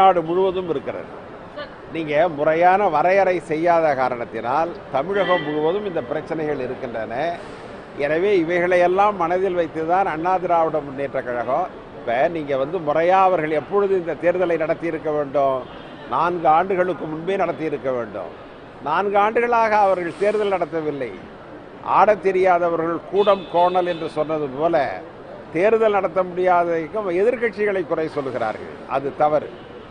தமிழ்நாடு முழுவதும் இருக்கிறது நீங்கள் முறையான வரையறை செய்யாத காரணத்தினால் தமிழகம் முழுவதும் இந்த பிரச்சனைகள் இருக்கின்றன எனவே இவைகளையெல்லாம் மனதில் வைத்து தான் அண்ணா திராவிட முன்னேற்ற கழகம் இப்போ நீங்கள் வந்து முறையாக அவர்கள் எப்பொழுது இந்த தேர்தலை நடத்தியிருக்க வேண்டும் நான்கு ஆண்டுகளுக்கு முன்பே நடத்தியிருக்க வேண்டும் நான்கு ஆண்டுகளாக அவர்கள் தேர்தல் நடத்தவில்லை ஆடத் தெரியாதவர்கள் கூடம் கோணல் என்று சொன்னது போல தேர்தல் நடத்த முடியாததைக்கும் எதிர்க்கட்சிகளை குறை சொல்கிறார்கள் அது தவறு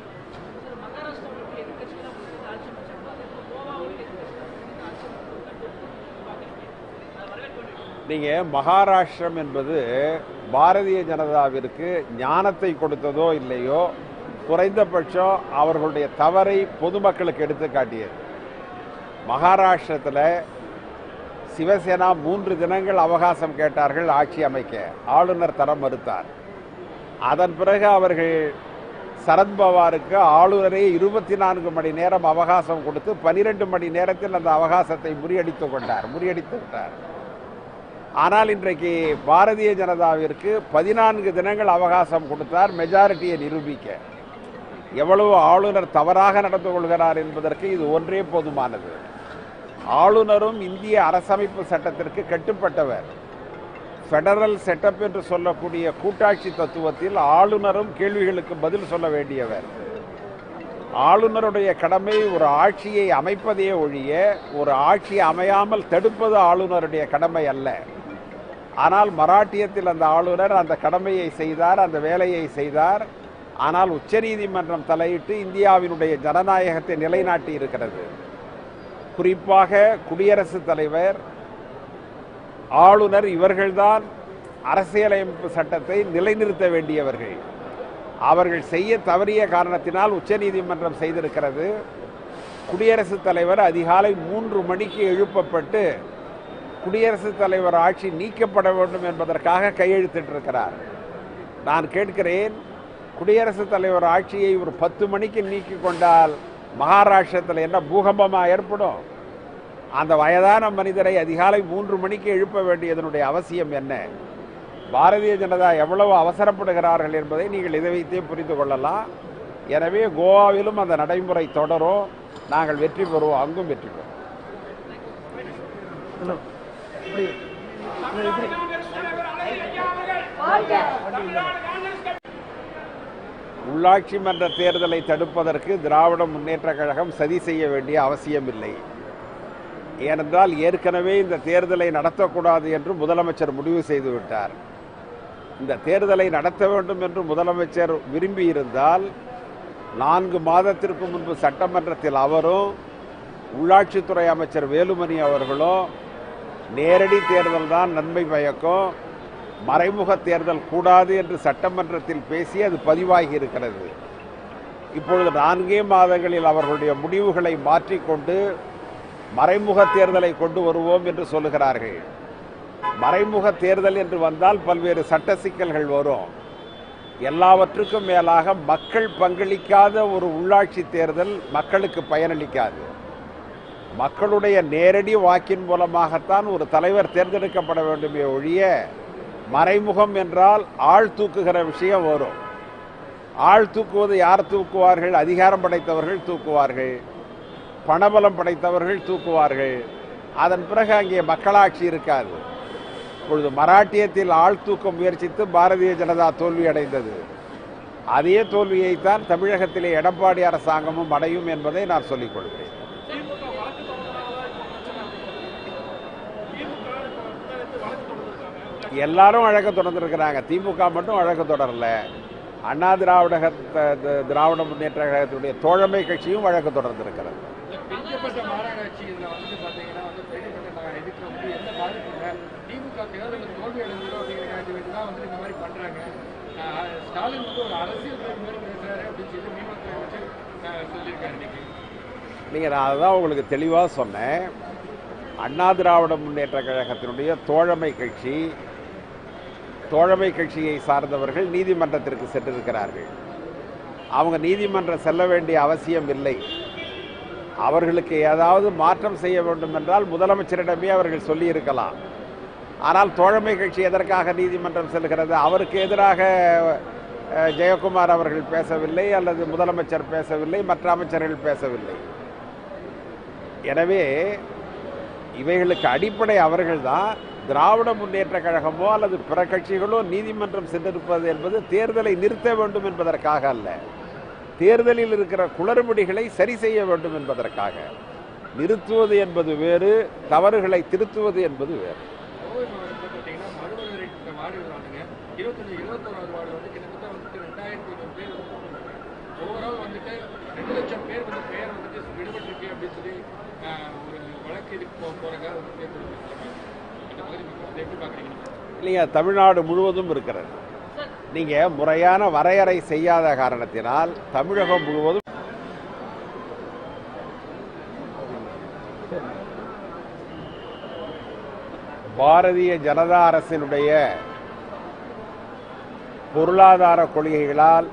நீங்கள் மகாராஷ்டிரம் என்பது பாரதிய ஜனதாவிற்கு ஞானத்தை கொடுத்ததோ இல்லையோ குறைந்தபட்சம் அவர்களுடைய தவறை பொதுமக்களுக்கு எடுத்து காட்டியது மகாராஷ்டிரத்தில் சிவசேனா மூன்று தினங்கள் அவகாசம் கேட்டார்கள் ஆட்சி அமைக்க ஆளுநர் தர மறுத்தார் அதன் பிறகு அவர்கள் சரத்பவாருக்கு ஆளுநரே இருபத்தி நான்கு மணி நேரம் அவகாசம் கொடுத்து பனிரெண்டு மணி நேரத்தில் அந்த அவகாசத்தை முறியடித்து கொண்டார் முறியடித்து விட்டார் ஆனால் இன்றைக்கு பாரதிய ஜனதாவிற்கு பதினான்கு தினங்கள் அவகாசம் கொடுத்தார் மெஜாரிட்டியை நிரூபிக்க எவ்வளவு ஆளுநர் தவறாக நடந்து கொள்கிறார் என்பதற்கு இது ஒன்றே போதுமானது ஆளுநரும் இந்திய அரசமைப்பு சட்டத்திற்கு கட்டுப்பட்டவர் ஃபெடரல் செட்டப் என்று சொல்லக்கூடிய கூட்டாட்சி தத்துவத்தில் ஆளுநரும் கேள்விகளுக்கு பதில் சொல்ல வேண்டியவர் ஆளுநருடைய கடமை ஒரு ஆட்சியை அமைப்பதே ஒழிய ஒரு ஆட்சி அமையாமல் தடுப்பது ஆளுநருடைய கடமை அல்ல ஆனால் மராட்டியத்தில் அந்த ஆளுநர் அந்த கடமையை செய்தார் அந்த வேலையை செய்தார் ஆனால் உச்சநீதிமன்றம் தலையிட்டு இந்தியாவினுடைய ஜனநாயகத்தை நிலைநாட்டி இருக்கிறது குறிப்பாக குடியரசுத் தலைவர் ஆளுநர் இவர்கள்தான் அரசியலமைப்பு சட்டத்தை நிலைநிறுத்த வேண்டியவர்கள் அவர்கள் செய்ய தவறிய காரணத்தினால் உச்சநீதிமன்றம் செய்திருக்கிறது குடியரசுத் தலைவர் அதிகாலை மூன்று மணிக்கு எழுப்பப்பட்டு குடியரசுத் தலைவர் ஆட்சி நீக்கப்பட வேண்டும் என்பதற்காக கையெழுத்திட்டிருக்கிறார் நான் கேட்கிறேன் குடியரசுத் தலைவர் ஆட்சியை ஒரு பத்து மணிக்கு நீக்கி கொண்டால் மகாராஷ்டிரத்தில் என்ன பூகம்பமாக ஏற்படும் அந்த வயதான மனிதரை அதிகாலை மூன்று மணிக்கு எழுப்ப வேண்டியதனுடைய அவசியம் என்ன பாரதிய ஜனதா எவ்வளவு அவசரப்படுகிறார்கள் என்பதை நீங்கள் இதை வைத்தே புரிந்து கொள்ளலாம் எனவே கோவாவிலும் அந்த நடைமுறை தொடரும் நாங்கள் வெற்றி பெறுவோம் அங்கும் வெற்றி பெறுவோம் ஹலோ இப்படி இல்ல, இப்படி உள்ளாட்சி மன்ற தேர்தலை தடுப்பதற்கு திராவிட முன்னேற்ற கழகம் சதி செய்ய வேண்டிய அவசியமில்லை ஏனென்றால் ஏற்கனவே இந்த தேர்தலை நடத்தக்கூடாது என்று முதலமைச்சர் முடிவு செய்து விட்டார் இந்த தேர்தலை நடத்த வேண்டும் என்று முதலமைச்சர் விரும்பி இருந்தால் நான்கு மாதத்திற்கு முன்பு சட்டமன்றத்தில் அவரும் உள்ளாட்சித்துறை அமைச்சர் வேலுமணி அவர்களும் நேரடி தேர்தல் தான் நன்மை பயக்கும் மறைமுக தேர்தல் கூடாது என்று சட்டமன்றத்தில் பேசி அது பதிவாகி இருக்கிறது இப்பொழுது நான்கே மாதங்களில் அவர்களுடைய முடிவுகளை மாற்றிக்கொண்டு மறைமுக தேர்தலை கொண்டு வருவோம் என்று சொல்லுகிறார்கள் மறைமுக தேர்தல் என்று வந்தால் பல்வேறு சட்ட சிக்கல்கள் வரும் எல்லாவற்றுக்கும் மேலாக மக்கள் பங்களிக்காத ஒரு உள்ளாட்சி தேர்தல் மக்களுக்கு பயனளிக்காது மக்களுடைய நேரடி வாக்கின் மூலமாகத்தான் ஒரு தலைவர் தேர்ந்தெடுக்கப்பட வேண்டுமே ஒழிய மறைமுகம் என்றால் ஆள் தூக்குகிற விஷயம் வரும் ஆள் தூக்குவது யார் தூக்குவார்கள் அதிகாரம் படைத்தவர்கள் தூக்குவார்கள் பணபலம் படைத்தவர்கள் தூக்குவார்கள் அதன் பிறகு அங்கே மக்களாட்சி இருக்காது இப்பொழுது மராட்டியத்தில் ஆள் தூக்க முயற்சித்து பாரதிய ஜனதா தோல்வி அடைந்தது அதே தோல்வியைத்தான் தமிழகத்திலே எடப்பாடி அரசாங்கமும் அடையும் என்பதை நான் சொல்லிக் கொள்கிறேன் எல்லாரும் வழக்கு தொடர்ந்துருக்கிறாங்க திமுக மட்டும் வழக்கு தொடரல அண்ணா திராவிட திராவிட முன்னேற்ற கழகத்துடைய தோழமை கட்சியும் வழக்கு தொடர்ந்திருக்கிறது பிரிக்கப்பட்ட மாநகராட்சி இதில் வந்து பார்த்தீங்கன்னா வந்து பிரிக்கப்பட்ட நகர இதுக்கு வந்து எந்த பாதிப்பு இல்லை திமுக தேர்தலில் தோல்வி அடைஞ்சிடும் அப்படிங்கிறதுக்கு தான் வந்து இந்த மாதிரி பண்ணுறாங்க ஸ்டாலின் வந்து ஒரு அரசியல் தலைவர் மாதிரி பேசுறாரு அப்படின்னு சொல்லி மீனவத்துறை அமைச்சர் அஹ், சொல்லியிருக்காரு இன்னைக்கு நீங்கள் நான் அதுதான் உங்களுக்கு தெளிவாக சொன்னேன் அண்ணா திராவிட முன்னேற்ற கழகத்தினுடைய தோழமை கட்சி தோழமை கட்சியை சார்ந்தவர்கள் நீதிமன்றத்திற்கு சென்றிருக்கிறார்கள் அவங்க நீதிமன்றம் செல்ல வேண்டிய அவசியம் இல்லை அவர்களுக்கு ஏதாவது மாற்றம் செய்ய வேண்டும் என்றால் முதலமைச்சரிடமே அவர்கள் சொல்லியிருக்கலாம் ஆனால் தோழமை கட்சி எதற்காக நீதிமன்றம் செல்கிறது அவருக்கு எதிராக அஹ், ஜெயக்குமார் அவர்கள் பேசவில்லை அல்லது முதலமைச்சர் பேசவில்லை மற்ற அமைச்சர்கள் பேசவில்லை எனவே இவைகளுக்கு அடிப்படை அவர்கள்தான் திராவிட முன்னேற்ற கழகமோ அல்லது பிற கட்சிகளோ நீதிமன்றம் சென்றிருப்பது என்பது தேர்தலை நிறுத்த வேண்டும் என்பதற்காக அல்ல தேர்தலில் இருக்கிற குளறுபடிகளை சரி செய்ய வேண்டும் என்பதற்காக நிறுத்துவது என்பது வேறு தவறுகளை திருத்துவது என்பது வேறு கோவை மாவட்டத்தில் பார்த்தீங்கன்னா மறுவரை வார்டு வராங்க இருபத்தஞ்சு இருபத்தோராவது வார்டு வந்து கிட்டத்தட்ட வந்துட்டு ரெண்டாயிரத்தி ஐநூறு பேர் வந்து போட்டிருக்காங்க ஓவரால் வந்துட்டு ரெண்டு லட்சம் பேர் வந்து பெயர் வந்துட்டு விடுபட்டிருக்கு அப்படின்னு சொல்லி ஆஹ், ஒரு வழக்கு இதுக்கு போக போறாங்க அது வந்து தேர்ந்தெடுத்திருக்காங்க இந்த பகுதி மக்கள் அதை எப்படி பார்க்குறீங்க இல்லையா தமிழ்நாடு முழுவதும் இருக்கிறது நீங்கள் முறையான வரையறை செய்யாத காரணத்தினால் தமிழகம் முழுவதும் பாரதிய ஜனதா அரசினுடைய பொருளாதார கொள்கைகளால்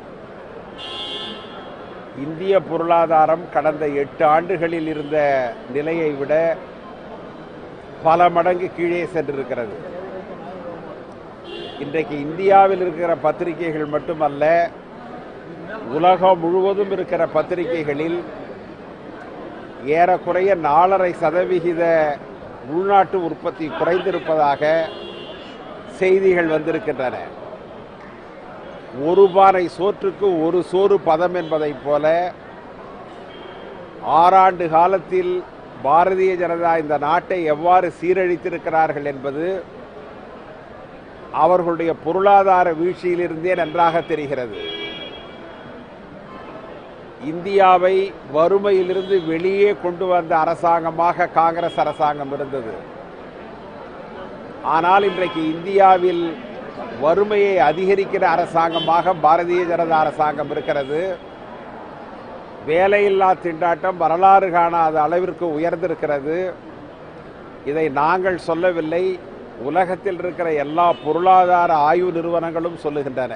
இந்திய பொருளாதாரம் கடந்த எட்டு ஆண்டுகளில் இருந்த நிலையை விட பல மடங்கு கீழே சென்றிருக்கிறது இன்றைக்கு இந்தியாவில் இருக்கிற பத்திரிகைகள் மட்டுமல்ல உலகம் முழுவதும் இருக்கிற பத்திரிகைகளில் ஏறக்குறைய நாலரை சதவிகித உள்நாட்டு உற்பத்தி குறைந்திருப்பதாக செய்திகள் வந்திருக்கின்றன ஒரு பானை சோற்றுக்கு ஒரு சோறு பதம் என்பதைப் போல ஆறாண்டு காலத்தில் பாரதிய ஜனதா இந்த நாட்டை எவ்வாறு சீரழித்திருக்கிறார்கள் என்பது அவர்களுடைய பொருளாதார வீழ்ச்சியிலிருந்தே நன்றாக தெரிகிறது இந்தியாவை வறுமையிலிருந்து வெளியே கொண்டு வந்த அரசாங்கமாக காங்கிரஸ் அரசாங்கம் இருந்தது ஆனால் இன்றைக்கு இந்தியாவில் வறுமையை அதிகரிக்கிற அரசாங்கமாக பாரதிய ஜனதா அரசாங்கம் இருக்கிறது வேலையில்லா திண்டாட்டம் வரலாறு காணாத அளவிற்கு உயர்ந்திருக்கிறது இதை நாங்கள் சொல்லவில்லை உலகத்தில் இருக்கிற எல்லா பொருளாதார ஆய்வு நிறுவனங்களும் சொல்லுகின்றன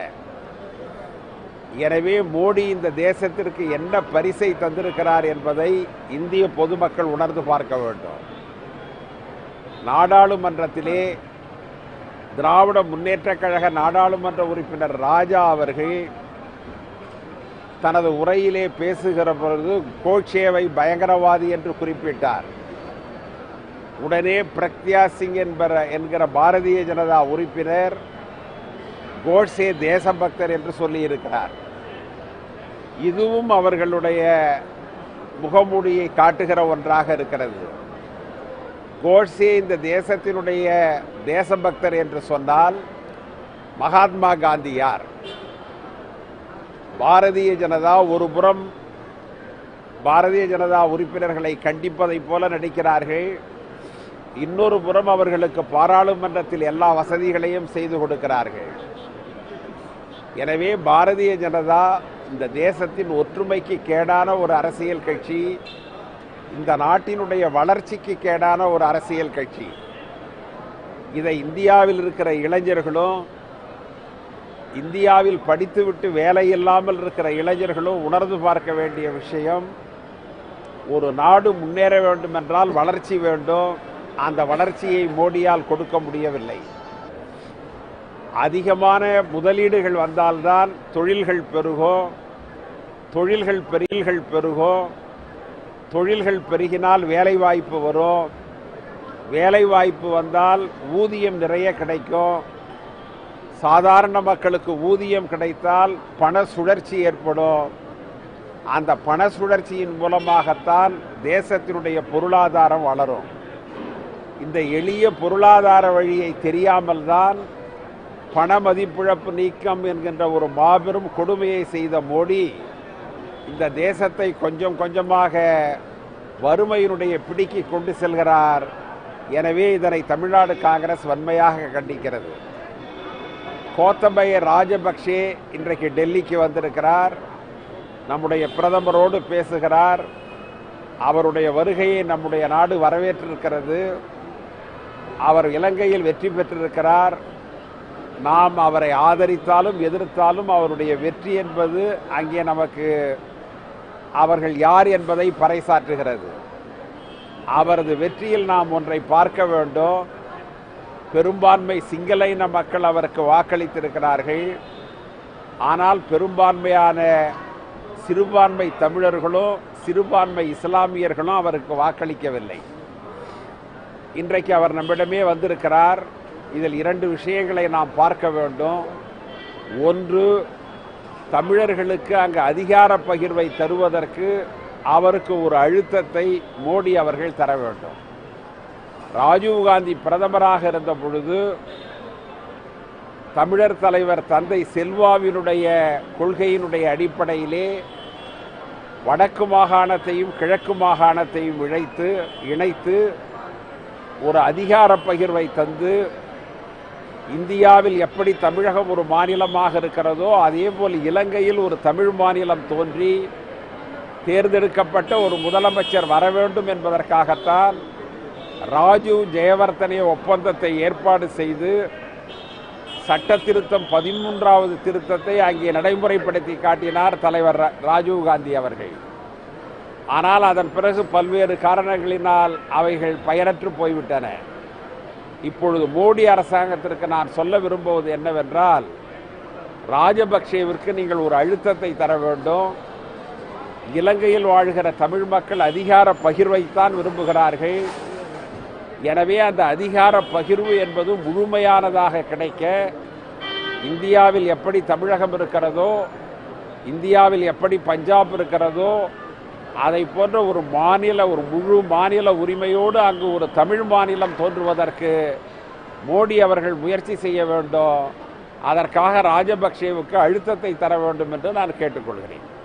எனவே மோடி இந்த தேசத்திற்கு என்ன பரிசை தந்திருக்கிறார் என்பதை இந்திய பொதுமக்கள் உணர்ந்து பார்க்க வேண்டும் நாடாளுமன்றத்திலே திராவிட முன்னேற்றக் கழக நாடாளுமன்ற உறுப்பினர் ராஜா அவர்கள் தனது உரையிலே பேசுகிற பொழுது கோட்சேவை பயங்கரவாதி என்று குறிப்பிட்டார் உடனே பிரக்யா சிங் என்பற என்கிற பாரதிய ஜனதா உறுப்பினர் கோட்சே தேசபக்தர் என்று சொல்லியிருக்கிறார் இதுவும் அவர்களுடைய முகமூடியை காட்டுகிற ஒன்றாக இருக்கிறது கோட்சே இந்த தேசத்தினுடைய தேசபக்தர் என்று சொன்னால் மகாத்மா காந்தி யார் பாரதிய ஜனதா ஒரு புறம் பாரதிய ஜனதா உறுப்பினர்களை கண்டிப்பதைப் போல நடிக்கிறார்கள் இன்னொரு புறம் அவர்களுக்கு பாராளுமன்றத்தில் எல்லா வசதிகளையும் செய்து கொடுக்கிறார்கள் எனவே பாரதிய ஜனதா இந்த தேசத்தின் ஒற்றுமைக்கு கேடான ஒரு அரசியல் கட்சி இந்த நாட்டினுடைய வளர்ச்சிக்கு கேடான ஒரு அரசியல் கட்சி இதை இந்தியாவில் இருக்கிற இளைஞர்களும் இந்தியாவில் படித்துவிட்டு வேலை இல்லாமல் இருக்கிற இளைஞர்களும் உணர்ந்து பார்க்க வேண்டிய விஷயம் ஒரு நாடு முன்னேற வேண்டும் என்றால் வளர்ச்சி வேண்டும் அந்த வளர்ச்சியை மோடியால் கொடுக்க முடியவில்லை அதிகமான முதலீடுகள் வந்தால்தான் தொழில்கள் பெருகும் தொழில்கள் பெரியல்கள் பெருகும் தொழில்கள் பெருகினால் வேலைவாய்ப்பு வரும் வேலைவாய்ப்பு வந்தால் ஊதியம் நிறைய கிடைக்கும் சாதாரண மக்களுக்கு ஊதியம் கிடைத்தால் பண சுழற்சி ஏற்படும் அந்த பண சுழற்சியின் மூலமாகத்தான் தேசத்தினுடைய பொருளாதாரம் வளரும் இந்த எளிய பொருளாதார வழியை தெரியாமல் தான் பண மதிப்பிழப்பு நீக்கம் என்கின்ற ஒரு மாபெரும் கொடுமையை செய்த மோடி இந்த தேசத்தை கொஞ்சம் கொஞ்சமாக வறுமையினுடைய பிடிக்கு கொண்டு செல்கிறார் எனவே இதனை தமிழ்நாடு காங்கிரஸ் வன்மையாக கண்டிக்கிறது கோத்தபய ராஜபக்சே இன்றைக்கு டெல்லிக்கு வந்திருக்கிறார் நம்முடைய பிரதமரோடு பேசுகிறார் அவருடைய வருகையை நம்முடைய நாடு வரவேற்றிருக்கிறது அவர் இலங்கையில் வெற்றி பெற்றிருக்கிறார் நாம் அவரை ஆதரித்தாலும் எதிர்த்தாலும் அவருடைய வெற்றி என்பது அங்கே நமக்கு அவர்கள் யார் என்பதை பறைசாற்றுகிறது அவரது வெற்றியில் நாம் ஒன்றை பார்க்க வேண்டும் பெரும்பான்மை சிங்கள இன மக்கள் அவருக்கு வாக்களித்திருக்கிறார்கள் ஆனால் பெரும்பான்மையான சிறுபான்மை தமிழர்களும் சிறுபான்மை இஸ்லாமியர்களும் அவருக்கு வாக்களிக்கவில்லை இன்றைக்கு அவர் நம்மிடமே வந்திருக்கிறார் இதில் இரண்டு விஷயங்களை நாம் பார்க்க வேண்டும் ஒன்று தமிழர்களுக்கு அங்கு அதிகார பகிர்வை தருவதற்கு அவருக்கு ஒரு அழுத்தத்தை மோடி அவர்கள் தர வேண்டும் ராஜீவ்காந்தி பிரதமராக இருந்த பொழுது தமிழர் தலைவர் தந்தை செல்வாவினுடைய கொள்கையினுடைய அடிப்படையிலே வடக்கு மாகாணத்தையும் கிழக்கு மாகாணத்தையும் இழைத்து இணைத்து ஒரு அதிகார பகிர்வை தந்து இந்தியாவில் எப்படி தமிழகம் ஒரு மாநிலமாக இருக்கிறதோ அதேபோல் இலங்கையில் ஒரு தமிழ் மாநிலம் தோன்றி தேர்ந்தெடுக்கப்பட்ட ஒரு முதலமைச்சர் வர வேண்டும் என்பதற்காகத்தான் ராஜீவ் ஜெயவர்தனே ஒப்பந்தத்தை ஏற்பாடு செய்து சட்ட திருத்தம் பதிமூன்றாவது திருத்தத்தை அங்கே நடைமுறைப்படுத்தி காட்டினார் தலைவர் ரா- ராஜீவ் காந்தி அவர்கள் ஆனால் அதன் பிறகு பல்வேறு காரணங்களினால் அவைகள் பயனற்று போய்விட்டன இப்பொழுது மோடி அரசாங்கத்திற்கு நான் சொல்ல விரும்புவது என்னவென்றால் ராஜபக்சேவிற்கு நீங்கள் ஒரு அழுத்தத்தை தர வேண்டும் இலங்கையில் வாழ்கிற தமிழ் மக்கள் அதிகார பகிர்வைத்தான் விரும்புகிறார்கள் எனவே அந்த அதிகார பகிர்வு என்பது முழுமையானதாக கிடைக்க இந்தியாவில் எப்படி தமிழகம் இருக்கிறதோ இந்தியாவில் எப்படி பஞ்சாப் இருக்கிறதோ அதை போன்ற ஒரு மாநில ஒரு முழு மாநில உரிமையோடு அங்கு ஒரு தமிழ் மாநிலம் தோன்றுவதற்கு மோடி அவர்கள் முயற்சி செய்ய வேண்டும் அதற்காக ராஜபக்சேவுக்கு அழுத்தத்தை தர வேண்டும் என்று நான் கேட்டுக்கொள்கிறேன்